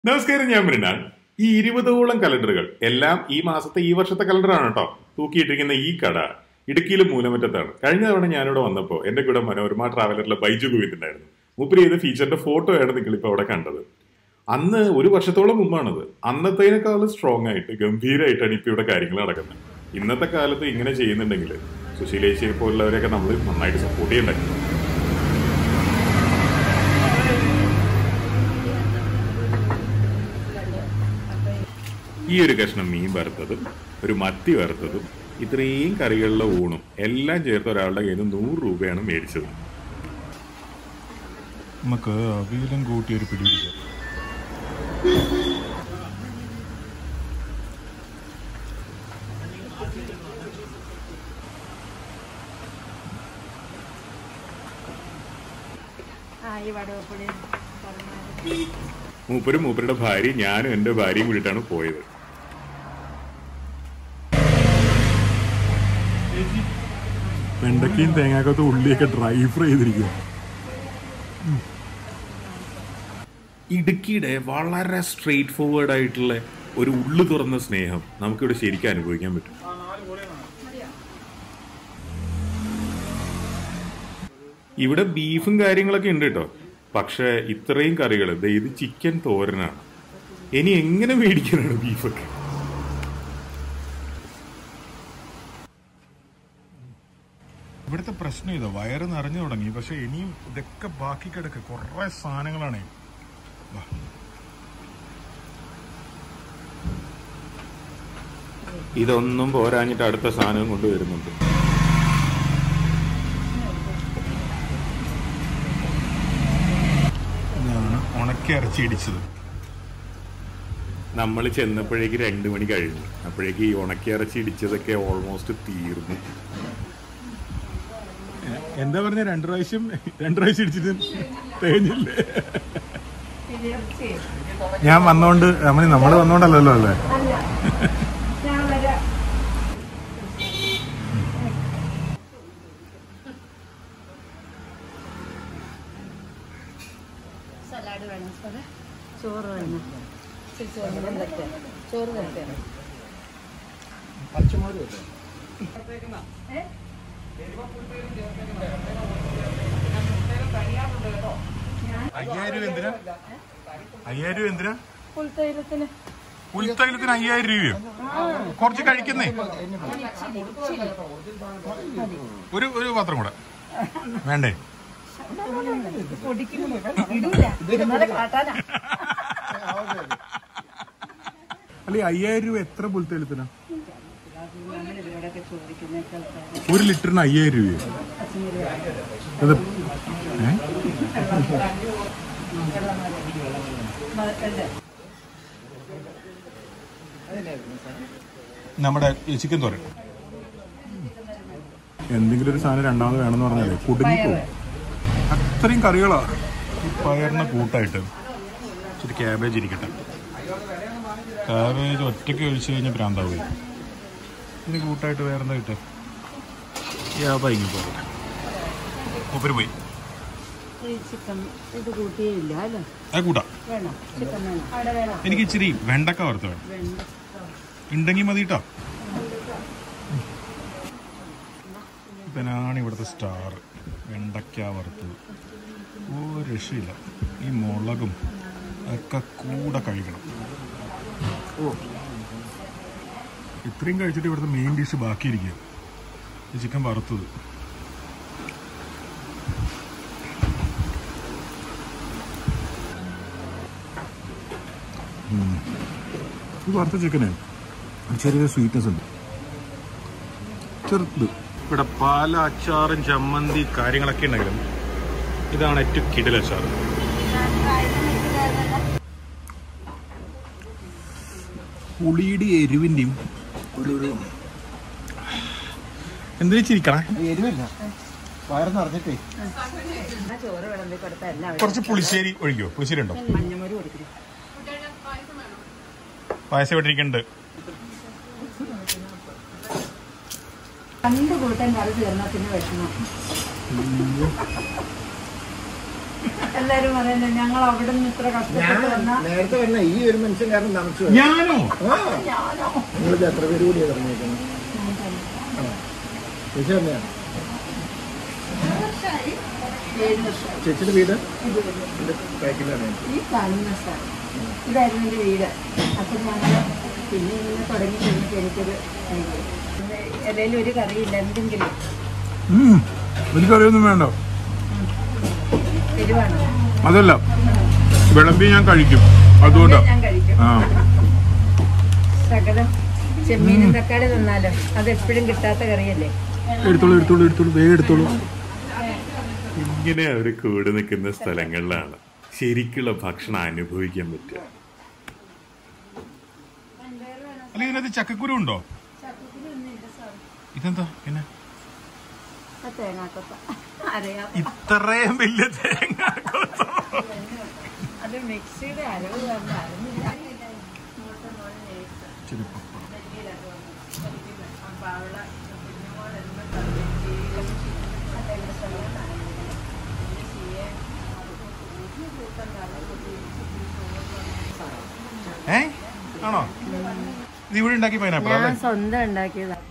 നമസ്കാരം ഞാൻ മൃണാൾ ഈ ഇരുപതോളം കലണ്ടറുകൾ എല്ലാം ഈ മാസത്തെ ഈ വർഷത്തെ കലണ്ടറാണ് കേട്ടോ തൂക്കിയിട്ടിരിക്കുന്ന ഈ കട ഇടുക്കിയിലും മൂലമറ്റത്താണ് കഴിഞ്ഞ തവണ ഞാനിവിടെ വന്നപ്പോൾ എന്റെ കൂടെ മനോരമ ട്രാവലറിലെ ബൈജു ഗോവിന്ദ് ഉണ്ടായിരുന്നു മൂപ്പര് ചെയ്ത ഫീച്ചറിന്റെ ഫോട്ടോ ആണ് നിങ്ങൾ ഇപ്പോൾ അവിടെ കണ്ടത് അന്ന് ഒരു വർഷത്തോളം മുമ്പാണത് അന്നത്തേനേക്കാളും സ്ട്രോങ് ആയിട്ട് ഗംഭീരമായിട്ടാണ് ഇപ്പൊ ഇവിടെ കാര്യങ്ങൾ നടക്കുന്നത് ഇന്നത്തെ കാലത്ത് ഇങ്ങനെ ചെയ്യുന്നുണ്ടെങ്കിൽ സുശീലേശിയെ പോലുള്ളവരെയൊക്കെ നമ്മൾ നന്നായിട്ട് സപ്പോർട്ട് ചെയ്യണ്ടേ ഈ ഒരു കഷ്ണം മീൻ വറുത്തതും ഒരു മത്തി വറുത്തതും ഇത്രയും കറികളിലെ ഊണും എല്ലാം ചേർത്ത് ഒരാളുടെ കയ്യിൽ നിന്ന് നൂറ് രൂപയാണ് മേടിച്ചത് നമുക്ക് അവിയലും കൂട്ടി ഒരു പിടി പിടിക്കാം ആ ഈ വടവപ്പൊടി പറഞ്ഞാൽ മൂപ്പരും മൂപ്പരുടെ ഭാര്യ ഞാനും എൻ്റെ ഭാര്യയും കൂടിയിട്ടാണ് പോയത് വെണ്ടക്കയും തേങ്ങാക്കത്തും ഉള്ളിയൊക്കെ ഡ്രൈ ഫ്രൈ ചെയ്തിരിക്കുക ഇടുക്കിയുടെ വളരെ സ്ട്രെയിറ്റ് ഫോർവേഡ് ആയിട്ടുള്ള ഒരു ഉള്ളു തുറന്ന സ്നേഹം നമുക്കിവിടെ ശരിക്കും അനുഭവിക്കാൻ പറ്റും ഇവിടെ ബീഫും കാര്യങ്ങളൊക്കെ ഉണ്ട് കേട്ടോ പക്ഷെ ഇത്രയും കറികൾ ഇത് ചിക്കൻ തോരനാണ് ഇനി എങ്ങനെ മേടിക്കാനാണ് ബീഫൊക്കെ ഇവിടുത്തെ പ്രശ്നം ഇതാ വയറ് നിറഞ്ഞു തുടങ്ങി പക്ഷെ ഇനിയും ഇതൊക്കെ ബാക്കി കിടക്ക് കുറെ സാധനങ്ങളാണ് വാ. ഇതൊന്നും പോരാഞ്ഞിട്ട് അടുത്ത സാധനം കൊണ്ടുവരുന്നുണ്ട് ഇതാണ് ഉണക്കി ഇറച്ചി ഇടിച്ചത് നമ്മൾ ചെന്നപ്പോഴേക്ക് രണ്ടു മണി കഴിഞ്ഞു അപ്പോഴേക്ക് ഈ ഉണക്കിയിറച്ചി ഇടിച്ചതൊക്കെ ഓൾമോസ്റ്റ് തീർന്നു എന്താ പറഞ്ഞ രണ്ടു പ്രാവശ്യം രണ്ടു പ്രാവശ്യം ഇടിച്ചിട്ട് തേഞ്ഞില്ലേ ഞാൻ വന്നോണ്ട് അമ്മ നമ്മൾ വന്നോണ്ടല്ലോ അല്ലേ അല്ല ഞാൻ വരാം സലാഡ് വേണം സാറേ ചോറ് വേണം ഇച്ചിരി ചോറ് തരട്ടെ ചോറ് തരട്ടെ ഏ? അയ്യായിരം രൂപ എന്തിനാ അയ്യായിരം രൂപ എന്തിനാ പുൽത്തൈലത്തിന് ഉൾത്തൈലത്തിന് അയ്യായിരം രൂപയോ കുറച്ച് കഴിക്കുന്നേ ഒരു ഒരു പാത്രം കൂടെ വേണ്ടേ പൊടിക്കുന്നു ഇടൂല ഇടുന്നത് കാട്ടാനാ അല്ലെ അയ്യായിരം രൂപ എത്ര പുൽത്തൈലത്തിനാ നമ്മളിവിടെയൊക്കെ ചോദിക്കുന്നേക്കാൾ ഒരു ലിറ്ററിന് അയ്യായിരം രൂപയോ അത് ഏ? നമ്മുടെ ഈ ചിക്കൻ തോരൻ എന്തെങ്കിലും ഒരു സാധനം രണ്ടാമത് വേണമെന്ന് പറഞ്ഞാലേ കുടുങ്ങിപ്പോവും അത്രയും കറികളാ ഈ പയറിന് കൂട്ടായിട്ട് ഇച്ചിരി ക്യാബേജ് ഇരിക്കട്ടെ ക്യാബേജ് ഒറ്റയ്ക്ക് കഴിച്ചു കഴിഞ്ഞാൽ ഭ്രാന്താവുക ഇതിന് കൂട്ടായിട്ട് വേറെന്താ കിട്ടുക യാ ഭയങ്കര പോകട്ടെ മൂപ്പര് പോയി ഈ ചിക്കൻ ഇത് കൂട്ടിയില്ല അല്ലേ അത് കൂട്ടാം വേണം ചിക്കൻ വേണം അവിടെ വേണം എനിക്ക് ഇച്ചിരി വെണ്ടക്ക വറുത്ത് വേണം വേണ്ട ഉണ്ടെങ്കിൽ മതി കേട്ടോ ഇവനാണ് ഇവിടുത്തെ സ്റ്റാർ വെണ്ടയ്ക്ക വറുത്തത് ഒരു രക്ഷയില്ല ഈ മുളകും ഒക്കെ കൂടെ കഴിക്കണം ഓ ഇത്രയും കഴിച്ചിട്ട് ഇവിടുത്തെ മെയിൻ ഡിഷ് ബാക്കിയിരിക്കുക ഈ ചിക്കൻ വറുത്തത് ഉം. ഈ വറുത്ത ചിക്കന് ചെറിയ സ്വീറ്റ്നെസ് ഉണ്ട് ചെറുത് ഇവിടെ പല അച്ചാറും ചമ്മന്തി കാര്യങ്ങളൊക്കെ ഉണ്ടെങ്കിലും ഇതാണ് ഏറ്റവും കിടിൽ അച്ചാർ പുളിയുടെ എരിവിൻ്റെയും ഒരു ഒരു എന്തിനു ചിരിക്കണേ എരിവില്ല വയറ് നിറഞ്ഞിട്ടേ ആ ചോറ് വിളമ്പി കൊടുത്ത എല്ലാം കുറച്ച് പുളിശ്ശേരി ഒഴിക്കോ പുളിശ്ശേരി ഉണ്ടോ മഞ്ഞമൊരു കൊടുക്കുന്നു പായസം ഇട്ടിരിക്കുന്നുണ്ട് രണ്ട് കൂട്ടം കറി തീർന്നാ പിന്നെ വിഷമം എല്ലാരും പറയുന്നത് ഞങ്ങൾ അവിടെ നിന്ന് ഇത്ര കഷ്ടപ്പെട്ട് വന്ന നേരത്തെ പറഞ്ഞ ഈ ഒരു മനുഷ്യൻ കാരണം താമസിച്ചു ഞാനോ നിങ്ങളിത് എത്ര പേര് കൂടിയാ പറഞ്ഞേക്കുന്നത് ചേച്ചി തന്നെയാണ് ഏഴ് വർഷം ചേച്ചിയുടെ വീട് എന്റെ ബാക്കിലാണ് ഈ കാണുന്ന സ്ഥലം ഇതായിരുന്നു എൻ്റെ വീട് അപ്പം ഞങ്ങൾ പിന്നെ ഇങ്ങനെ തുടങ്ങി കഴിഞ്ഞിട്ട് എനിക്കൊരു ഇലയിൽ ഒരു കറിയില്ല എന്തെങ്കിലും ഉം, എനിക്കറിയൊന്നും വേണ്ട എരിവാണ് അതല്ല വിളമ്പി ഞാൻ കഴിക്കും അതുകൊണ്ടാ ഞാൻ കഴിക്കും ആ സകലം ചെമ്മീനും തക്കാളി തന്നാലോ അത് എപ്പോഴും കിട്ടാത്ത കറിയല്ലേ എടുത്തോളൂ എടുത്തോളൂ എടുത്തോളൂ വേഗം എടുത്തോളൂ ഇങ്ങനെ അവർ കൂടി നിൽക്കുന്ന സ്ഥലങ്ങളിലാണ് ശരിക്കുള്ള ഭക്ഷണം അനുഭവിക്കാൻ പറ്റുക അല്ല ഇതിനകത്ത് ചക്കക്കുരു ഉണ്ടോ ഇതെന്താ പിന്നെ ആ തേങ്ങാക്കൊത്ത അറിയാം ഇത്രയും വലിയ തേങ്ങ അത് മിക്സിയുടെ അരവ് കാരണം അറിഞ്ഞില്ല അപ്പൊ അവളെ കുഞ്ഞുമോളെന്നും ഏ ആണോ ഇത് ഇവിടെ ഉണ്ടാക്കി പൈനാപ്പിൾ അല്ലേ ഞാൻ സ്വന്തം ഉണ്ടാക്കിയതാണ്